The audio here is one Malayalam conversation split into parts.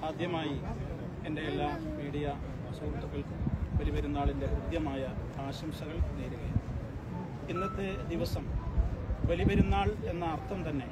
ആദ്യമായി എൻ്റെ എല്ലാ മീഡിയ സുഹൃത്തുക്കൾക്കും ബലിപെരുന്നാളിൻ്റെ കൃത്യമായ ആശംസകൾ നേരുകയാണ് ഇന്നത്തെ ദിവസം ബലിപെരുന്നാൾ എന്ന അർത്ഥം തന്നെ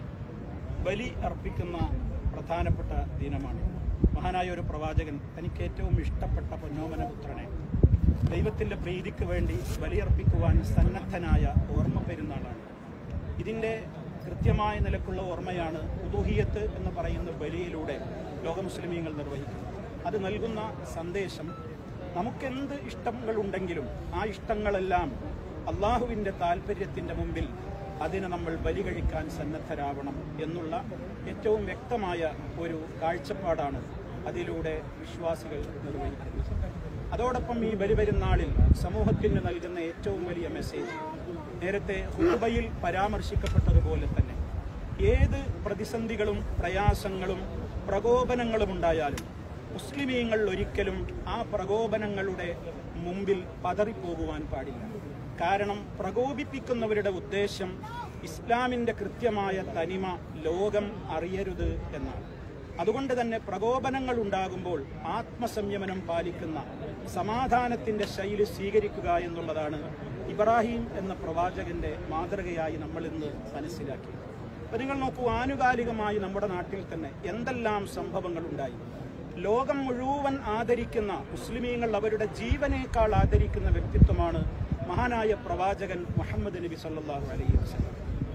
ബലി അർപ്പിക്കുന്ന പ്രധാനപ്പെട്ട ദിനമാണ് മഹാനായ ഒരു പ്രവാചകൻ തനിക്ക് ഏറ്റവും ഇഷ്ടപ്പെട്ട പൊന്നോമന പുത്രനെ ദൈവത്തിൻ്റെ പ്രീതിക്ക് വേണ്ടി ബലിയർപ്പിക്കുവാൻ സന്നദ്ധനായ ഓർമ്മ പെരുന്നാളാണ് ഇതിൻ്റെ കൃത്യമായ നിലക്കുള്ള ഓർമ്മയാണ് ഉദൂഹിയത്ത് എന്ന് പറയുന്ന ബലിയിലൂടെ ലോക മുസ്ലിമീങ്ങൾ നിർവഹിക്കുന്നത് അത് നൽകുന്ന സന്ദേശം നമുക്കെന്ത് ഇഷ്ടങ്ങളുണ്ടെങ്കിലും ആ ഇഷ്ടങ്ങളെല്ലാം അള്ളാഹുവിൻ്റെ താല്പര്യത്തിൻ്റെ മുമ്പിൽ അതിനെ നമ്മൾ ബലി കഴിക്കാൻ സന്നദ്ധരാവണം എന്നുള്ള ഏറ്റവും വ്യക്തമായ ഒരു കാഴ്ചപ്പാടാണ് അതിലൂടെ വിശ്വാസികൾ നിർവഹിക്കുന്നത് അതോടൊപ്പം ഈ ബലിപെരുന്നാളിൽ സമൂഹത്തിന് നൽകുന്ന ഏറ്റവും വലിയ മെസ്സേജ് നേരത്തെ ഹുബയിൽ പരാമർശിക്കപ്പെട്ടതുപോലെ തന്നെ ഏത് പ്രതിസന്ധികളും പ്രയാസങ്ങളും പ്രകോപനങ്ങളും ഉണ്ടായാലും മുസ്ലിമീങ്ങൾ ഒരിക്കലും ആ പ്രകോപനങ്ങളുടെ മുമ്പിൽ പതറിപ്പോകുവാൻ പാടില്ല കാരണം പ്രകോപിപ്പിക്കുന്നവരുടെ ഉദ്ദേശം ഇസ്ലാമിന്റെ കൃത്യമായ തനിമ ലോകം അറിയരുത് എന്നാണ് അതുകൊണ്ട് തന്നെ പ്രകോപനങ്ങൾ ഉണ്ടാകുമ്പോൾ ആത്മസംയമനം പാലിക്കുന്ന സമാധാനത്തിന്റെ ശൈലി സ്വീകരിക്കുക എന്നുള്ളതാണ് ഇബ്രാഹിം എന്ന പ്രവാചകന്റെ മാതൃകയായി നമ്മൾ ഇന്ന് മനസ്സിലാക്കി അപ്പൊ നിങ്ങൾ നോക്കൂ ആനുകാലികമായി നമ്മുടെ നാട്ടിൽ തന്നെ എന്തെല്ലാം സംഭവങ്ങൾ ഉണ്ടായി ലോകം മുഴുവൻ ആദരിക്കുന്ന മുസ്ലിമീങ്ങൾ അവരുടെ ജീവനേക്കാൾ ആദരിക്കുന്ന വ്യക്തിത്വമാണ് മഹാനായ പ്രവാചകൻ മുഹമ്മദ് നബി സല്ലല്ലാഹു അലൈഹി വസല്ലം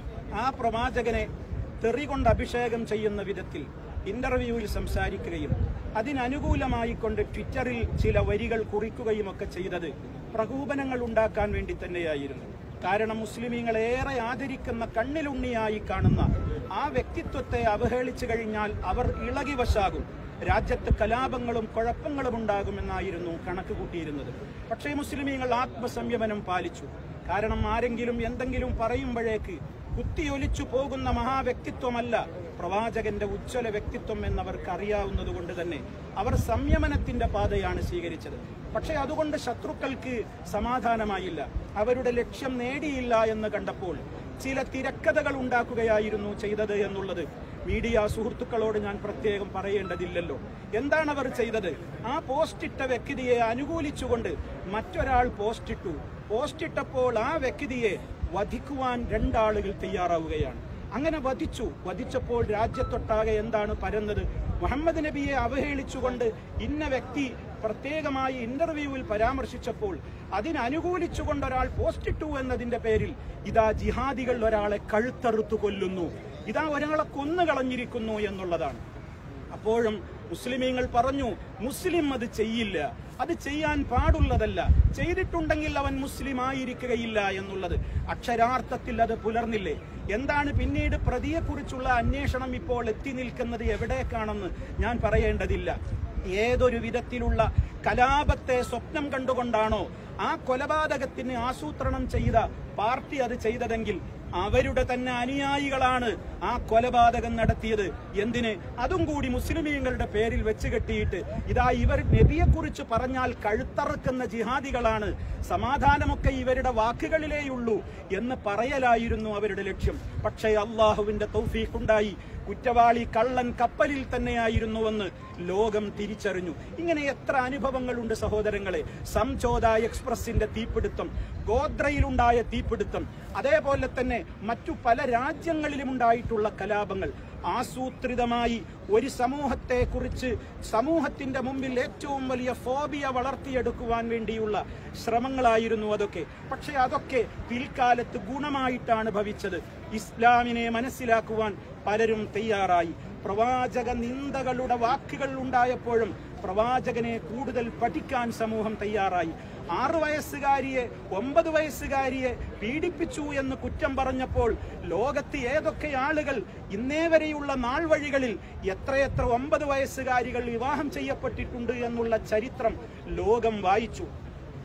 ആ പ്രവാചകനെ തെറി കൊണ്ട് അഭിഷേകം ചെയ്യുന്ന വിധത്തിൽ ഇന്റർവ്യൂവിൽ സംസാരിക്കുകയും അതിനനുകൂലമായിക്കൊണ്ട് ട്വിറ്ററിൽ ചില വരികൾ കുറിക്കുകയും ഒക്കെ ചെയ്തത് പ്രകോപനങ്ങൾ ഉണ്ടാക്കാൻ വേണ്ടി തന്നെയായിരുന്നു കാരണം മുസ്ലിമീങ്ങൾ ഏറെ ആദരിക്കുന്ന കണ്ണിലുണ്ണിയായി കാണുന്ന ആ വ്യക്തിത്വത്തെ അവഹേളിച്ചു കഴിഞ്ഞാൽ അവർ ഇളകി വശാകും രാജ്യത്ത് കലാപങ്ങളും കുഴപ്പങ്ങളും ഉണ്ടാകുമെന്നായിരുന്നു കണക്ക് കൂട്ടിയിരുന്നത് പക്ഷേ മുസ്ലിമീങ്ങൾ ആത്മസംയമനം പാലിച്ചു കാരണം ആരെങ്കിലും എന്തെങ്കിലും പറയുമ്പോഴേക്ക് കുത്തിയൊലിച്ചു പോകുന്ന മഹാവ്യക്തിത്വമല്ല പ്രവാചകന്റെ ഉജ്ജ്വല വ്യക്തിത്വം എന്നവർക്ക് അറിയാവുന്നത് കൊണ്ട് തന്നെ അവർ സംയമനത്തിന്റെ പാതയാണ് സ്വീകരിച്ചത് പക്ഷേ അതുകൊണ്ട് ശത്രുക്കൾക്ക് സമാധാനമായില്ല അവരുടെ ലക്ഷ്യം നേടിയില്ല എന്ന് കണ്ടപ്പോൾ ചില തിരക്കഥകൾ ഉണ്ടാക്കുകയായിരുന്നു ചെയ്തത് എന്നുള്ളത് മീഡിയ സുഹൃത്തുക്കളോട് ഞാൻ പ്രത്യേകം പറയേണ്ടതില്ലല്ലോ എന്താണ് അവർ ചെയ്തത് ആ പോസ്റ്റിട്ട വ്യക്തിയെ അനുകൂലിച്ചുകൊണ്ട് മറ്റൊരാൾ പോസ്റ്റിട്ടു പോസ്റ്റിട്ടപ്പോൾ ആ വ്യക്തിയെ വധിക്കുവാൻ രണ്ടാളുകൾ തയ്യാറാവുകയാണ് അങ്ങനെ വധിച്ചു വധിച്ചപ്പോൾ രാജ്യത്തൊട്ടാകെ എന്താണ് പരന്നത് മുഹമ്മദ് നബിയെ അവഹേളിച്ചുകൊണ്ട് ഇന്ന വ്യക്തി പ്രത്യേകമായി ഇന്റർവ്യൂവിൽ പരാമർശിച്ചപ്പോൾ അതിനനുകൂലിച്ചുകൊണ്ട് ഒരാൾ പോസ്റ്റിട്ടു എന്നതിന്റെ പേരിൽ ഇതാ ജിഹാദികൾ ഒരാളെ കഴുത്തറുത്തു കൊല്ലുന്നു ഇതാ ഒരാളെ കൊന്നുകളഞ്ഞിരിക്കുന്നു എന്നുള്ളതാണ് അപ്പോഴും മുസ്ലിമീങ്ങൾ പറഞ്ഞു മുസ്ലിം അത് ചെയ്യില്ല അത് ചെയ്യാൻ പാടുള്ളതല്ല ചെയ്തിട്ടുണ്ടെങ്കിൽ അവൻ മുസ്ലിം ആയിരിക്കുകയില്ല എന്നുള്ളത് അക്ഷരാർത്ഥത്തിൽ അത് പുലർന്നില്ലേ എന്താണ് പിന്നീട് പ്രതിയെക്കുറിച്ചുള്ള അന്വേഷണം ഇപ്പോൾ എത്തി നിൽക്കുന്നത് എവിടേക്കാണെന്ന് ഞാൻ പറയേണ്ടതില്ല ഏതൊരു വിധത്തിലുള്ള കലാപത്തെ സ്വപ്നം കണ്ടുകൊണ്ടാണോ ആ കൊലപാതകത്തിന് ആസൂത്രണം ചെയ്ത പാർട്ടി അത് ചെയ്തതെങ്കിൽ അവരുടെ തന്നെ അനുയായികളാണ് ആ കൊലപാതകം നടത്തിയത് എന്തിന് അതും കൂടി മുസ്ലിമീങ്ങളുടെ പേരിൽ വെച്ച് കെട്ടിയിട്ട് ഇതാ ഇവർ നബിയെക്കുറിച്ച് പറഞ്ഞാൽ കഴുത്തറക്കുന്ന ജിഹാദികളാണ് സമാധാനമൊക്കെ ഇവരുടെ വാക്കുകളിലേയുള്ളൂ എന്ന് പറയലായിരുന്നു അവരുടെ ലക്ഷ്യം പക്ഷേ അള്ളാഹുവിന്റെ തൗഫീഖുണ്ടായി കുറ്റവാളി കള്ളൻ കപ്പലിൽ തന്നെയായിരുന്നുവെന്ന് ലോകം തിരിച്ചറിഞ്ഞു ഇങ്ങനെ എത്ര അനുഭവങ്ങളുണ്ട് സഹോദരങ്ങളെ സംചോദ എക്സ്പ്രസിന്റെ തീപിടുത്തം ഗോദ്രയിലുണ്ടായ തീപിടുത്തം അതേപോലെ തന്നെ മറ്റു പല രാജ്യങ്ങളിലും ഉണ്ടായിട്ടുള്ള കലാപങ്ങൾ ആസൂത്രിതമായി ഒരു സമൂഹത്തെ കുറിച്ച് സമൂഹത്തിന്റെ മുമ്പിൽ ഏറ്റവും വലിയ ഫോബിയ വളർത്തിയെടുക്കുവാൻ വേണ്ടിയുള്ള ശ്രമങ്ങളായിരുന്നു അതൊക്കെ പക്ഷെ അതൊക്കെ പിൽക്കാലത്ത് ഗുണമായിട്ടാണ് ഭവിച്ചത് ഇസ്ലാമിനെ മനസ്സിലാക്കുവാൻ പലരും തയ്യാറായി പ്രവാചക നിന്ദകളുടെ വാക്കുകൾ ഉണ്ടായപ്പോഴും പ്രവാചകനെ കൂടുതൽ പഠിക്കാൻ സമൂഹം തയ്യാറായി ആറു വയസ്സുകാരിയെ ഒമ്പത് വയസ്സുകാരിയെ പീഡിപ്പിച്ചു എന്ന് കുറ്റം പറഞ്ഞപ്പോൾ ലോകത്ത് ഏതൊക്കെ ആളുകൾ ഇന്നേ വരെയുള്ള നാൾ വഴികളിൽ എത്രയെത്ര ഒമ്പത് വയസ്സുകാരികൾ വിവാഹം ചെയ്യപ്പെട്ടിട്ടുണ്ട് എന്നുള്ള ചരിത്രം ലോകം വായിച്ചു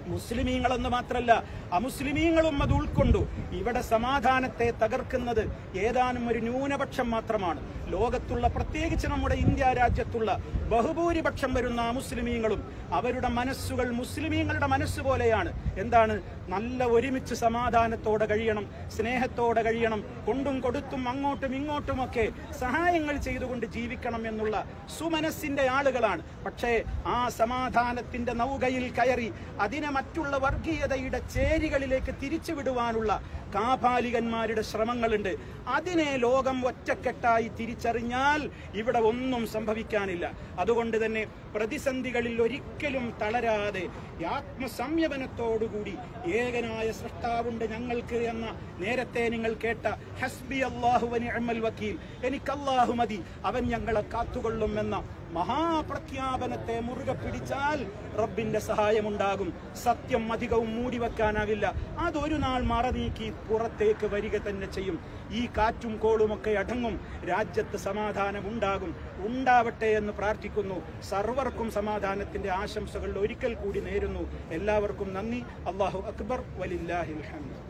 മുസ്ലിമീങ്ങളെന്ന് മാത്രമല്ല അമുസ്ലിമീങ്ങളും അത് ഉൾക്കൊണ്ടു ഇവിടെ സമാധാനത്തെ തകർക്കുന്നത് ഏതാനും ഒരു ന്യൂനപക്ഷം മാത്രമാണ് ലോകത്തുള്ള പ്രത്യേകിച്ച് നമ്മുടെ ഇന്ത്യ രാജ്യത്തുള്ള ബഹുഭൂരിപക്ഷം വരുന്ന അമുസ്ലിമീങ്ങളും അവരുടെ മനസ്സുകൾ മുസ്ലിമീങ്ങളുടെ മനസ്സ് പോലെയാണ് എന്താണ് നല്ല ഒരുമിച്ച് സമാധാനത്തോടെ കഴിയണം സ്നേഹത്തോടെ കഴിയണം കൊണ്ടും കൊടുത്തും അങ്ങോട്ടും ഇങ്ങോട്ടുമൊക്കെ സഹായങ്ങൾ ചെയ്തുകൊണ്ട് ജീവിക്കണം എന്നുള്ള സുമനസ്സിന്റെ ആളുകളാണ് പക്ഷേ ആ സമാധാനത്തിന്റെ നൗകയിൽ കയറി അതിനെ മറ്റുള്ള വർഗീയതയുടെ ചേരികളിലേക്ക് തിരിച്ചുവിടുവാനുള്ള കാപാലികന്മാരുടെ ശ്രമങ്ങളുണ്ട് അതിനെ ലോകം ഒറ്റക്കെട്ടായി തിരിച്ചറിഞ്ഞാൽ ഇവിടെ ഒന്നും സംഭവിക്കാനില്ല അതുകൊണ്ട് തന്നെ പ്രതിസന്ധികളിൽ ഒരിക്കലും തളരാതെ ആത്മസംയമനത്തോടുകൂടി ഏകനായ സൃഷ്ടാവുണ്ട് ഞങ്ങൾക്ക് എന്ന നേരത്തെ നിങ്ങൾ കേട്ട ഹസ്ബി അള്ളാഹു അമൽ വക്കീൽ എനിക്ക് അള്ളാഹു മതി അവൻ ഞങ്ങളെ കാത്തുകൊള്ളും എന്ന മഹാപ്രഖ്യാപനത്തെ മുറുകെ പിടിച്ചാൽ റബ്ബിന്റെ സഹായമുണ്ടാകും സത്യം അധികവും മൂടിവെക്കാനാവില്ല അതൊരു നാൾ മറനീക്കി പുറത്തേക്ക് വരിക തന്നെ ചെയ്യും ഈ കാറ്റും കോളുമൊക്കെ അടങ്ങും രാജ്യത്ത് സമാധാനം ഉണ്ടാകും ഉണ്ടാവട്ടെ എന്ന് പ്രാർത്ഥിക്കുന്നു സർവർക്കും സമാധാനത്തിന്റെ ആശംസകൾ ഒരിക്കൽ കൂടി നേരുന്നു എല്ലാവർക്കും നന്ദി അള്ളാഹു അക്ബർ വലില്ലാഹിൽ ഹംദ്